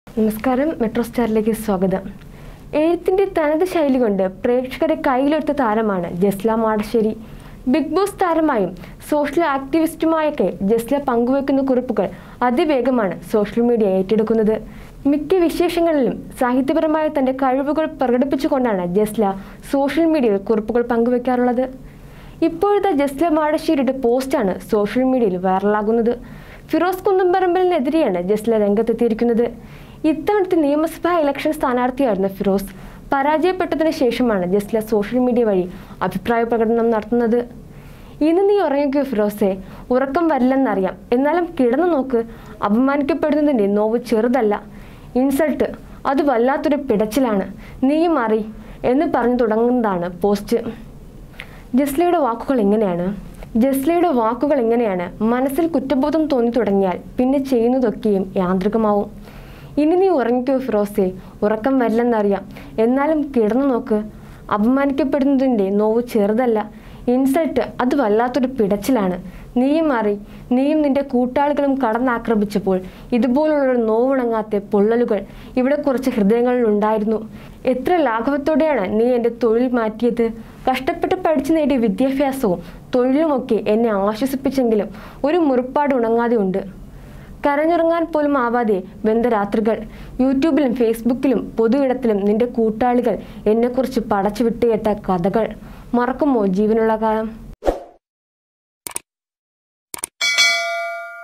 നമസ്കാരം മെട്രോ സ്റ്റാറിലേക്ക് സ്വാഗതം എഴുത്തിന്റെ തനത് ശൈലി കൊണ്ട് പ്രേക്ഷകരെ കയ്യിലെടുത്ത താരമാണ് ജസ്ല മാടശ്ശേരി ബിഗ് ബോസ് താരമായും സോഷ്യൽ ആക്ടിവിസ്റ്റുമായൊക്കെ ജസ്ല പങ്കുവെക്കുന്ന കുറിപ്പുകൾ അതിവേഗമാണ് സോഷ്യൽ മീഡിയ ഏറ്റെടുക്കുന്നത് മിക്ക വിശേഷങ്ങളിലും സാഹിത്യപരമായ തന്റെ കഴിവുകൾ പ്രകടിപ്പിച്ചുകൊണ്ടാണ് ജസ്ല സോഷ്യൽ മീഡിയയിൽ കുറിപ്പുകൾ പങ്കുവെക്കാറുള്ളത് ഇപ്പോഴത്തെ ജസ്ല മാടശ്ശേരിയുടെ പോസ്റ്റാണ് സോഷ്യൽ മീഡിയയിൽ വൈറലാകുന്നത് ഫിറോസ് കുന്നംപറമ്പലിനെതിരെയാണ് ജസ്ല രംഗത്തെത്തിയിരിക്കുന്നത് ഇത്തവണത്തെ നിയമസഭാ ഇലക്ഷൻ സ്ഥാനാർത്ഥിയായിരുന്ന ഫിറോസ് പരാജയപ്പെട്ടതിന് ശേഷമാണ് ജസ്ല സോഷ്യൽ മീഡിയ വഴി അഭിപ്രായ പ്രകടനം നടത്തുന്നത് ഇന്ന് നീ ഉറങ്ങിക്കോ ഫിറോസെ ഉറക്കം വരില്ലെന്നറിയാം എന്നാലും കിടന്നു നോക്ക് അപമാനിക്കപ്പെടുന്നതിൻ്റെ നോവ് ചെറുതല്ല ഇൻസൾട്ട് അത് വല്ലാത്തൊരു പിടച്ചിലാണ് നീയും അറി എന്ന് പറഞ്ഞു തുടങ്ങുന്നതാണ് പോസ്റ്റ് ജസ്ലയുടെ വാക്കുകൾ എങ്ങനെയാണ് ജസ്ലയുടെ വാക്കുകൾ എങ്ങനെയാണ് മനസ്സിൽ കുറ്റബോധം തോന്നി തുടങ്ങിയാൽ പിന്നെ ചെയ്യുന്നതൊക്കെയും യാന്ത്രികമാവും ഇനി നീ ഉറങ്ങിക്കോ ഫിറോസെ ഉറക്കം വരില്ലെന്നറിയാം എന്നാലും കിടന്നു നോക്ക് അപമാനിക്കപ്പെടുന്നതിൻ്റെ നോവ് ചെറുതല്ല ഇൻസൾട്ട് അത് വല്ലാത്തൊരു പിടച്ചിലാണ് നീയും മാറി നീയും നിന്റെ കൂട്ടാളികളും കടന്നാക്രമിച്ചപ്പോൾ ഇതുപോലുള്ള നോവുണങ്ങാത്ത പൊള്ളലുകൾ ഇവിടെ കുറച്ച് ഹൃദയങ്ങളിൽ ഉണ്ടായിരുന്നു എത്ര ലാഘവത്തോടെയാണ് നീ എൻ്റെ തൊഴിൽ മാറ്റിയത് കഷ്ടപ്പെട്ട് പഠിച്ചു നേടിയ വിദ്യാഭ്യാസവും തൊഴിലുമൊക്കെ എന്നെ ആശ്വസിപ്പിച്ചെങ്കിലും ഒരു മുറിപ്പാട് ഉണങ്ങാതെ ഉണ്ട് കരഞ്ഞുറങ്ങാൻ പോലും ആവാതെ വെന്ത രാത്രികൾ യൂട്യൂബിലും ഫേസ്ബുക്കിലും പൊതുയിടത്തിലും നിന്റെ കൂട്ടാളികൾ എന്നെക്കുറിച്ച് പടച്ചു വിട്ടുകേട്ട കഥകൾ മറക്കുമോ ജീവനുള്ള കാലം